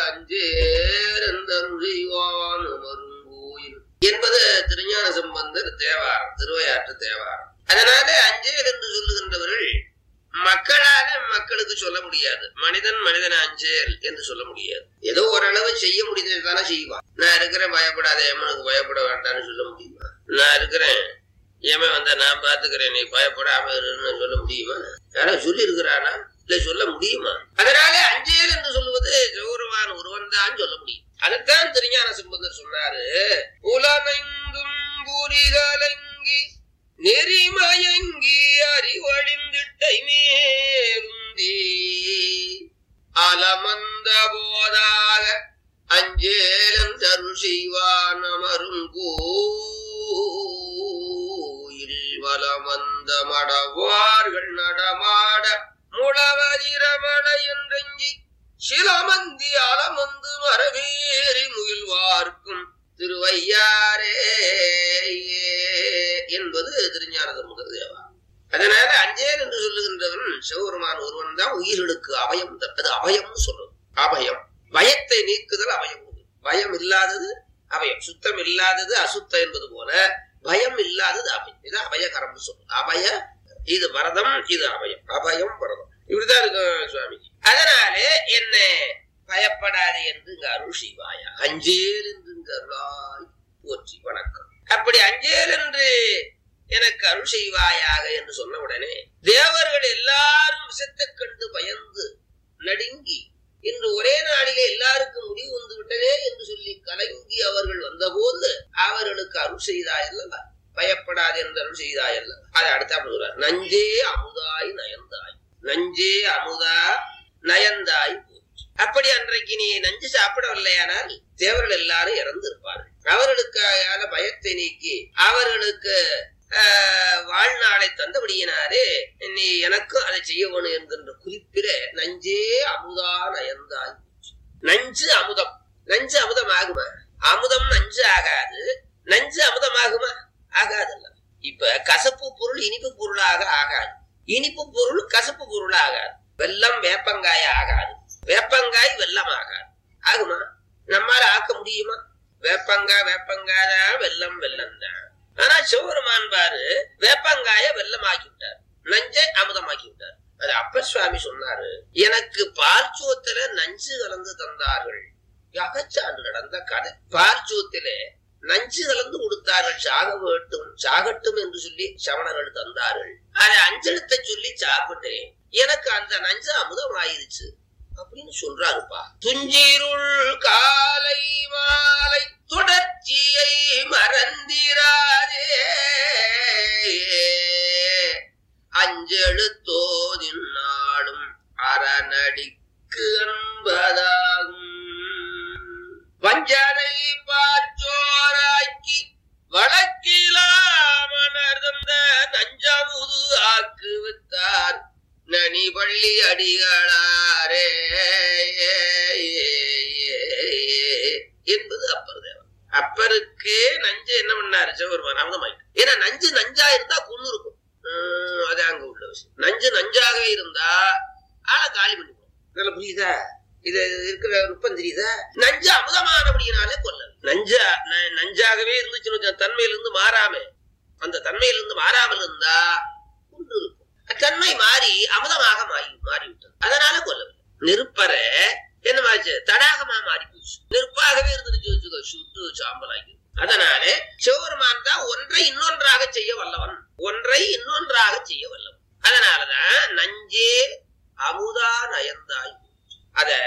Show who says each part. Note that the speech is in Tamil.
Speaker 1: அஞ்சேரந்தருளிவான் மருங்கோயில் என்பது திருஞான சம்பந்தர் தேவாரம் திருவையாற்று தேவாரம் அதனால அஞ்சேல் என்று சொல்லுகின்றவர்கள் மக்களால மக்களுக்கு சொல்ல முடியாது மனிதன் மனிதன் அஞ்சேல் என்று சொல்ல முடியாது ஏதோ ஓரளவு செய்ய முடிஞ்சது தானே செய்வான் நான் இருக்கிறேன் பயப்படாத எமனுக்கு பயப்பட வேண்டாம்னு சொல்ல முடியுமா நான் இருக்கிறேன் ஏமன் வந்தா நான் பாத்துக்கிறேன் நீ பயப்படாம இருன்னு சொல்ல முடியுமா யாரும் சொல்லி இருக்கிறானா இல்ல சொல்ல முடியுமா அதனால அஞ்சேல் என்று சொல்லுவது கௌரவான ஒருவன் தான் சொல்ல முடியும் அதைத்தான் திருஞான சம்பந்தர் சொன்னாரு உலனெங்கும் புரிகலங்கி நெறிமயங்கி அறிவழிந்திட்டை மேலுந்தி அலமந்த போதாக அஞ்சேலன் தருள் செய்வான் அமரும் கோயில் வலமந்த மடவார்கள் நடமாட முழவதிரமண என்றெஞ்சி சிலமந்தி அலமந்து மரவேறி முயல்வார்க்கும் திருவையாரே என்பது திருஞானத முதல் தேவா அதனால அஞ்சேல் என்று சொல்லுகின்றவன் சிவபெருமான் ஒருவன் தான் உயிர்களுக்கு அபயம் தரும். அது அபயம்னு சொல்லும் அபயம் பயத்தை நீக்குதல் அபயம் பயம் இல்லாதது அபயம் சுத்தம் இல்லாதது அசுத்தம் என்பது போல பயம் இல்லாதது அபயம் இது அபயகரம் சொல்லும் அபய இது பரதம் இது அபயம் அபயம் பரதம் இப்படிதான் இருக்கும் சுவாமிஜி அதனாலே என்ன பயப்படாதே என்று இங்கு அருள் செய்வாயா அஞ்சேல் என்று இங்கு அருளாய் போற்றி வணக்கம் அப்படி அஞ்சேல் என்று எனக்கு அருள் செய்வாயாக என்று சொன்ன உடனே தேவர்கள் எல்லாரும் விஷத்தை கண்டு பயந்து நடுங்கி இன்று ஒரே நாளிலே எல்லாருக்கும் முடிவு வந்து விட்டதே என்று சொல்லி கலங்கி அவர்கள் வந்தபோது அவர்களுக்கு அருள் செய்தாயல்லவா பயப்படாது என்று அருள் செய்தாயல்ல அதை அடுத்தாப்புல சொல்றார் நஞ்சே அமுதாய் நயந்தாய் நஞ்சே அமுதா நயந்தாய் போச்சு அப்படி அன்றைக்கு நீ நஞ்சு சாப்பிடவில்லையானால் தேவர்கள் எல்லாரும் இறந்து இருப்பார்கள் அவர்களுக்கான பயத்தை நீக்கி அவர்களுக்கு ஆஹ், வாழ்நாளை தந்தபடியினாரே நீ எனக்கும் அதை செய்ய வேணும் என்கின்ற குறிப்பிட நஞ்சே அமுதா நயந்தாய் போச்சு. நஞ்சு அமுதம் நஞ்சு அமுதம் ஆகுமா அமுதம் நஞ்சு ஆகாது நஞ்சு அமுதமாகுமா ஆகாதுல்ல இப்ப கசப்பு பொருள் இனிப்பு பொருளாக ஆகாது இனிப்பு பொருள் கசப்பு பொருள் ஆகாது வெல்லம் வேப்பங்காய் ஆகாது வேப்பங்காய் வெல்லம் ஆகாது ஆகுமா நம்மால ஆக்க முடியுமா வேப்பங்காய் வேப்பங்காய் தான் வெல்லம் வெல்லம் தான் ஆனா சிவபெருமான் பாரு வேப்பங்காய வெல்லம் ஆக்கி விட்டார் நஞ்சை அமுதமாக்கி விட்டார் அது அப்பர் சுவாமி சொன்னாரு எனக்கு பால் சோத்துல நஞ்சு கலந்து தந்தார்கள் அகச்சான்று நடந்த கதை பால் சோத்திலே நஞ்சு கலந்து கொடுத்தார்கள் சாக வேண்டும் சாகட்டும் என்று சொல்லி சமணர்கள் தந்தார்கள் அதை அஞ்செழுத்த சொல்லி சாப்பிட்டேன் எனக்கு அந்த நஞ்சு அமுதம் ஆயிருச்சு அப்படின்னு சொல்றாருப்பா துஞ்சிருள் காலை மாலை தொடர்ச்சியை மறந்திராதே அஞ்செழுத்தோதின் நாடும் அறநடிக்கு அன்பதாகும் வஞ்சனை பாச்சோராக்கி வழக்கிலாமணர்ந்த நஞ்சமுது ஆக்கு வித்தார் நனி பள்ளி அடிகளாரே என்பது அப்பர் தேவன் அப்பருக்கு நஞ்சு என்ன பண்ணாரு சிவபெருமான் அமுதமாயிட்டு ஏன்னா நஞ்சு நஞ்சா இருந்தா குன்னு இருக்கும் உம், அது அங்க உள்ள விஷயம் நஞ்சு நஞ்சாக இருந்தா ஆளை காலி பண்ணிப்போம் நல்லா புரியுதா இது இருக்கிற நுட்பம் தெரியுதா நஞ்சு அமுதமானபடியினாலே கொல்ல நஞ்சா ந- நஞ்சாகவே இருந்துச்சுன்னு வச்சுக்கோ, தன்மையிலிருந்து மாறாம அந்த தன்மையிலிருந்து மாறாமல் இருந்தா கொண்டு இருக்கும் தன்மை மாறி அமுதமாக மாறி மாறிவிட்டது அதனால கொல்லவில்லை நெருப்பற என்னமாச்சு தடாகமா மாறி போச்சு நெருப்பாகவே இருந்துச்சு வச்சுக்கோ சுட்டு சாம்பலாகி அதனாலே சிவபெருமான் தான் ஒன்றை இன்னொன்றாக செய்ய வல்லவன் ஒன்றை இன்னொன்றாக செய்ய வல்லவன் அதனாலதான்